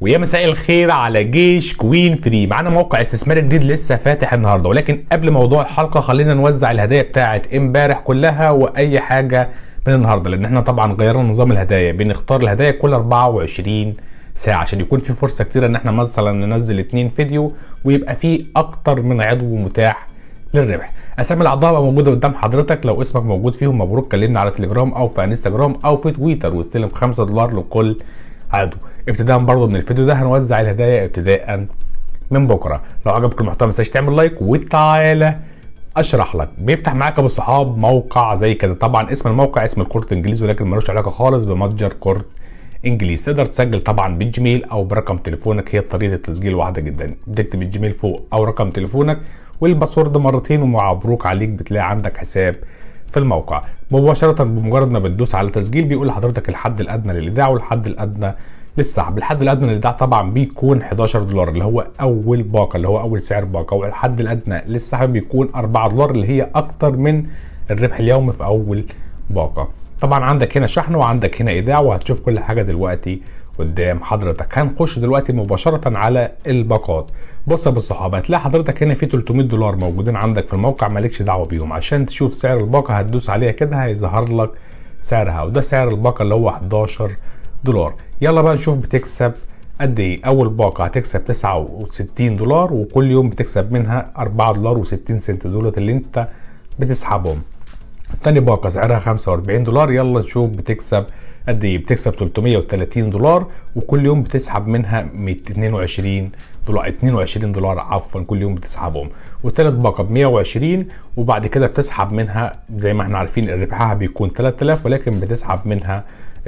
ويا مساء الخير على جيش كوين فري معانا موقع استثماري جديد لسه فاتح النهارده ولكن قبل موضوع الحلقه خلينا نوزع الهدايا بتاعه امبارح كلها واي حاجه من النهارده لان احنا طبعا غيرنا نظام الهدايا بنختار الهدايا كل 24 ساعه عشان يكون في فرصه كتير ان احنا مثلا ننزل اتنين فيديو ويبقى في اكتر من عضو متاح للربح اسامي الاعضاء بقى موجوده قدام حضرتك لو اسمك موجود فيهم مبروك كلمنا على تليجرام او في انستجرام او في تويتر واستلم 5 دولار لكل عضو ابتداء برضه من الفيديو ده هنوزع الهدايا ابتداء من بكره لو عجبك المحتوى ما تنساش تعمل لايك وتعالى اشرح لك بيفتح معاك ابو الصحاب موقع زي كده طبعا اسم الموقع اسم الكورت انجليزي ولكن ملوش علاقه خالص بمتجر كورت انجليزي تقدر تسجل طبعا بالجيميل او برقم تليفونك هي طريقه التسجيل واحده جدا بتكتب الجيميل فوق او رقم تليفونك والباسورد مرتين ومبروك عليك بتلاقي عندك حساب في الموقع مباشرة بمجرد ما بتدوس على تسجيل بيقول لحضرتك الحد الأدنى للإيداع والحد الأدنى للسحب الحد الأدنى للإيداع طبعا بيكون 11 دولار اللي هو أول باقة اللي هو أول سعر باقة والحد الأدنى للسحب بيكون 4 دولار اللي هي أكتر من الربح اليومي في أول باقة طبعا عندك هنا شحن وعندك هنا إيداع وهتشوف كل حاجة دلوقتي قدام حضرتك هنخش دلوقتي مباشرة على الباقات بص يا ابو الصحاب هتلاقي حضرتك هنا في 300 دولار موجودين عندك في الموقع مالكش دعوه بيهم عشان تشوف سعر الباقه هتدوس عليها كده هيظهر لك سعرها وده سعر الباقه اللي هو 11 دولار يلا بقى نشوف بتكسب قد ايه اول باقه هتكسب 69 دولار وكل يوم بتكسب منها 4 دولار و60 سنت دولت اللي انت بتسحبهم تاني باقه سعرها 45 دولار يلا نشوف بتكسب قد ايه بتكسب 330 دولار وكل يوم بتسحب منها 222 دولار 22 دولار عفوا كل يوم بتسحبهم والتالت باقه ب 120 وبعد كده بتسحب منها زي ما احنا عارفين ربحها بيكون 3000 ولكن بتسحب منها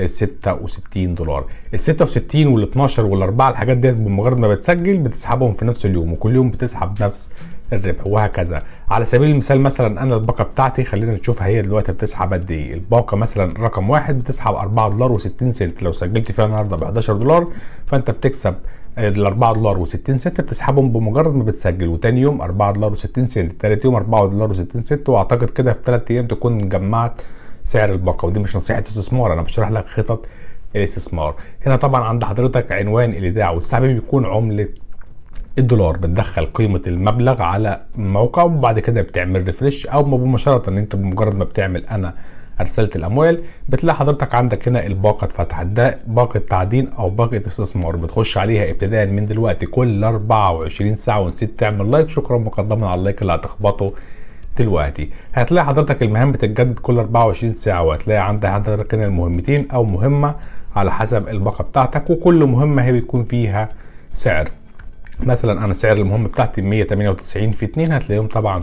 66 دولار ال 66 وال 12 وال 4 الحاجات ديت بمجرد ما بتسجل بتسحبهم في نفس اليوم وكل يوم بتسحب نفس الربح وهكذا على سبيل المثال مثلا انا الباقه بتاعتي خلينا نشوفها هي دلوقتي بتسحب قد ايه الباقه مثلا رقم واحد بتسحب 4 دولار و60 سنت لو سجلت فيها النهارده ب 11 دولار فانت بتكسب ال 4 دولار و60 سنت بتسحبهم بمجرد ما بتسجل وتاني يوم 4 دولار و60 سنت تالت يوم 4 دولار و60 سنت واعتقد كده في 3 ايام تكون جمعت سعر الباقه ودي مش نصيحه استثمار انا بشرح لك خطط الاستثمار هنا طبعا عند حضرتك عنوان الايداع والسحب بيكون عمله الدولار بتدخل قيمه المبلغ على الموقع وبعد كده بتعمل ريفرش او مباشره ان انت بمجرد ما بتعمل انا ارسلت الاموال بتلاقي حضرتك عندك هنا الباقه اتفتحت ده باقه تعدين او باقه استثمار بتخش عليها ابتداء من دلوقتي كل 24 ساعه ونسيت تعمل لايك شكرا مقدما على اللايك اللي هتخبطه دلوقتي هتلاقي حضرتك المهام بتتجدد كل 24 ساعه وهتلاقي عندك حضرتك هنا المهمتين او مهمه على حسب الباقه بتاعتك وكل مهمه هي بيكون فيها سعر مثلا انا سعر المهمه بتاعتي 198 في 2 هتلاقيهم طبعا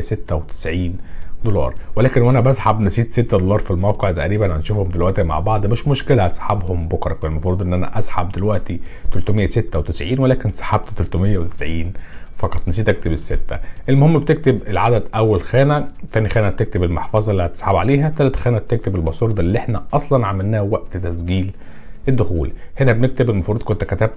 396 دولار ولكن وانا بسحب نسيت 6 دولار في الموقع تقريبا هنشوفهم دلوقتي مع بعض مش مشكله اسحبهم بكره كان المفروض ان انا اسحب دلوقتي 396 ولكن سحبت 390 فقط نسيت اكتب الستة المهم بتكتب العدد اول خانة تاني خانة بتكتب المحفظة اللي هتسحب عليها تالت خانة بتكتب الباسورد اللي احنا اصلا عملناه وقت تسجيل الدخول هنا بنكتب المفروض كنت كتبت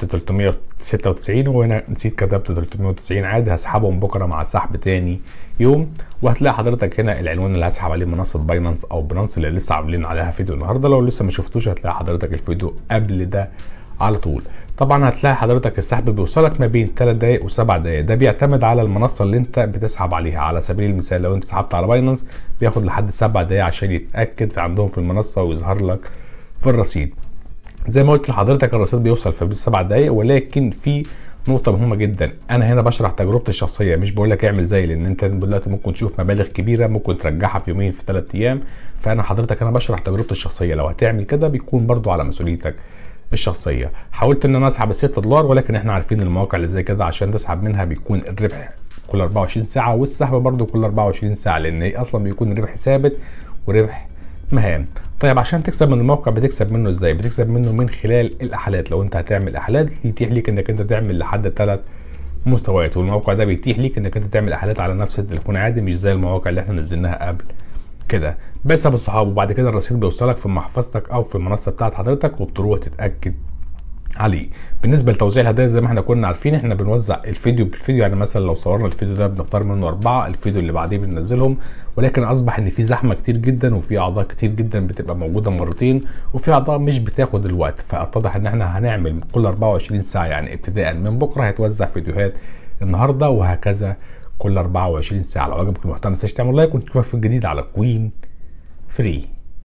396 وهنا نسيت كتبت 390 عادي هسحبهم بكره مع سحب تاني يوم وهتلاقي حضرتك هنا العنوان اللي هسحب عليه منصه باينانس او بنانس اللي لسه عاملين عليها فيديو النهارده لو لسه ما شفتوش هتلاقي حضرتك الفيديو قبل ده على طول طبعا هتلاقي حضرتك السحب بيوصلك ما بين 3 دقايق و7 دقايق ده بيعتمد على المنصه اللي انت بتسحب عليها على سبيل المثال لو انت سحبت على باينانس بياخد لحد 7 دقايق عشان يتاكد عندهم في المنصه ويظهر لك في الرصيد زي ما قلت لحضرتك الرصيد بيوصل في سبع دقايق ولكن في نقطة مهمة جدا أنا هنا بشرح تجربتي الشخصية مش بقول لك اعمل زي لأن أنت دلوقتي ممكن تشوف مبالغ كبيرة ممكن ترجعها في يومين في ثلاث أيام فأنا حضرتك أنا بشرح تجربتي الشخصية لو هتعمل كده بيكون برضو على مسؤوليتك الشخصية حاولت إن أنا أسحب ال 6 دولار ولكن إحنا عارفين المواقع اللي زي كده عشان تسحب منها بيكون الربح كل 24 ساعة والسحب برضو كل 24 ساعة لأن هي أصلا بيكون الربح ثابت وربح مهام طيب عشان تكسب من الموقع بتكسب منه ازاي بتكسب منه من خلال الاحالات لو انت هتعمل احالات يتيح ليك انك انت تعمل لحد ثلاث مستويات والموقع ده بيتيح ليك انك انت تعمل احالات على نفس التليفون عادي مش زي المواقع اللي احنا نزلناها قبل كده بس يا ابو الصحاب وبعد كده الرصيد بيوصلك في محفظتك او في المنصه بتاعت حضرتك وبتروح تتاكد عليه بالنسبه لتوزيع الهدايا زي ما احنا كنا عارفين احنا بنوزع الفيديو بالفيديو يعني مثلا لو صورنا الفيديو ده بنختار منه اربعه الفيديو اللي بعديه بننزلهم ولكن اصبح ان في زحمه كتير جدا وفي اعضاء كتير جدا بتبقى موجوده مرتين وفي اعضاء مش بتاخد الوقت فاتضح ان احنا هنعمل كل 24 ساعه يعني ابتداء من بكره هيتوزع فيديوهات النهارده وهكذا كل 24 ساعه لو عجبك المحتوى ما تنساش تعمل لايك ونشوفك في الجديد على كوين فري